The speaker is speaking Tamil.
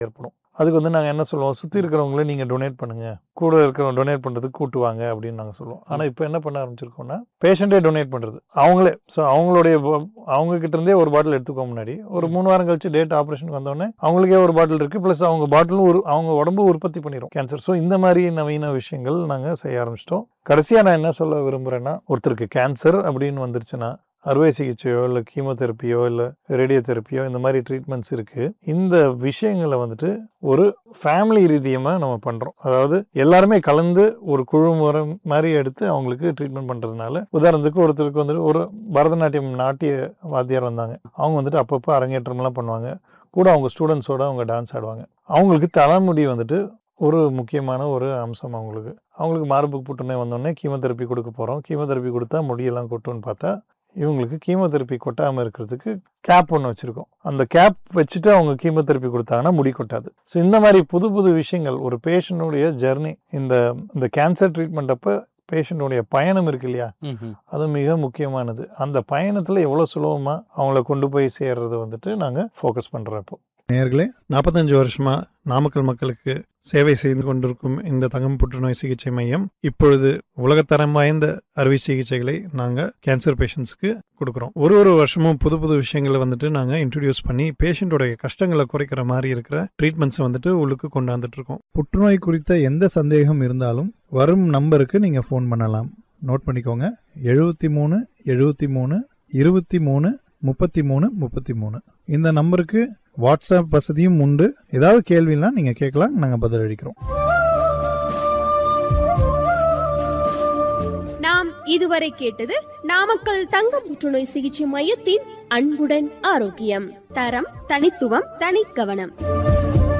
ஏற்படும் அதுக்கு வந்து நாங்கள் என்ன சொல்லுவோம் சுற்றி இருக்கிறவங்களே நீங்கள் டொனேட் பண்ணுங்கள் கூட இருக்கிறவங்க டொனேட் பண்ணுறதுக்கு கூட்டுவாங்க அப்படின்னு நாங்கள் சொல்லுவோம் ஆனால் இப்போ என்ன பண்ண ஆரம்பிச்சிருக்கோம்னா பேஷண்ட்டே டொனேட் பண்ணுறது அவங்களே ஸோ அவங்களுடைய bo- அவங்க கிட்ட இருந்தே ஒரு பாட்டில் எடுத்துக்கோ முன்னாடி ஒரு மூணு வாரம் கழிச்சு டேட் ஆப்ரேஷன் வந்தோடனே அவங்களுக்கே ஒரு பாட்டில் இருக்குது ப்ளஸ் அவங்க பாட்டிலும் ஒரு அவங்க உடம்பு உற்பத்தி பண்ணிடும் கேன்சர் ஸோ இந்த மாதிரி நவீன விஷயங்கள் நாங்கள் செய்ய ஆரம்பிச்சிட்டோம் கடைசியாக நான் என்ன சொல்ல விரும்புகிறேன்னா ஒருத்தருக்கு கேன்சர் அப்படின்னு வந்துருச்சுன்னா அறுவை சிகிச்சையோ இல்லை கீமோதெரப்பியோ இல்லை ரேடியோ தெரப்பியோ இந்த மாதிரி ட்ரீட்மெண்ட்ஸ் இருக்குது இந்த விஷயங்களை வந்துட்டு ஒரு ஃபேமிலி ரீதியமாக நம்ம பண்ணுறோம் அதாவது எல்லாருமே கலந்து ஒரு குழு முறை மாதிரி எடுத்து அவங்களுக்கு ட்ரீட்மெண்ட் பண்ணுறதுனால உதாரணத்துக்கு ஒருத்தருக்கு வந்துட்டு ஒரு பரதநாட்டியம் நாட்டிய வாத்தியார் வந்தாங்க அவங்க வந்துட்டு அப்பப்போ அரங்கேற்றம்லாம் பண்ணுவாங்க கூட அவங்க ஸ்டூடெண்ட்ஸோட அவங்க டான்ஸ் ஆடுவாங்க அவங்களுக்கு தலைமுடி வந்துட்டு ஒரு முக்கியமான ஒரு அம்சம் அவங்களுக்கு அவங்களுக்கு மார்புக்கு புற்றுநோய் வந்தோடனே கீமோதெரப்பி கொடுக்க போகிறோம் கீமோதெரப்பி கொடுத்தா முடியெல்லாம் கொட்டும்னு பார்த்தா இவங்களுக்கு கீமோதெரப்பி கொட்டாமல் இருக்கிறதுக்கு கேப் ஒன்று வச்சுருக்கோம் அந்த கேப் வச்சுட்டு அவங்க கீமோதெரப்பி கொடுத்தாங்கன்னா முடி கொட்டாது ஸோ இந்த மாதிரி புது புது விஷயங்கள் ஒரு பேஷண்ட்டுடைய ஜெர்னி இந்த இந்த கேன்சர் ட்ரீட்மெண்ட் அப்போ பேஷண்ட்டுடைய பயணம் இருக்கு இல்லையா அது மிக முக்கியமானது அந்த பயணத்தில் எவ்வளோ சுலபமாக அவங்கள கொண்டு போய் சேர்றது வந்துட்டு நாங்கள் ஃபோக்கஸ் பண்ணுறோம் இப்போ நேர்களே நாற்பத்தஞ்சு வருஷமா நாமக்கல் மக்களுக்கு சேவை செய்து கொண்டிருக்கும் இந்த தங்கம் புற்றுநோய் சிகிச்சை மையம் இப்பொழுது உலகத்தரம் வாய்ந்த அறுவை சிகிச்சைகளை நாங்கள் கேன்சர் பேஷண்ட்ஸ்க்கு கொடுக்குறோம் ஒரு ஒரு வருஷமும் புது புது விஷயங்களை வந்துட்டு நாங்கள் இன்ட்ரடியூஸ் பண்ணி பேஷண்ட்டோடைய கஷ்டங்களை குறைக்கிற மாதிரி இருக்கிற ட்ரீட்மெண்ட்ஸை வந்துட்டு உள்ளுக்கு கொண்டாந்துட்டு இருக்கோம் புற்றுநோய் குறித்த எந்த சந்தேகம் இருந்தாலும் வரும் நம்பருக்கு நீங்கள் ஃபோன் பண்ணலாம் நோட் பண்ணிக்கோங்க எழுபத்தி மூணு எழுபத்தி மூணு இருபத்தி மூணு முப்பத்தி மூணு முப்பத்தி மூணு இந்த நம்பருக்கு வாட்ஸ்அப் வசதியும் உண்டு ஏதாவது கேள்வினா நீங்கள் கேட்கலாம் நாங்கள் பதிலளிக்கிறோம் நாம் இதுவரை கேட்டது நாமக்கல் தங்கம் புற்றுநோய் சிகிச்சை மையத்தின் அன்புடன் ஆரோக்கியம் தரம் தனித்துவம் தனிக்கவனம்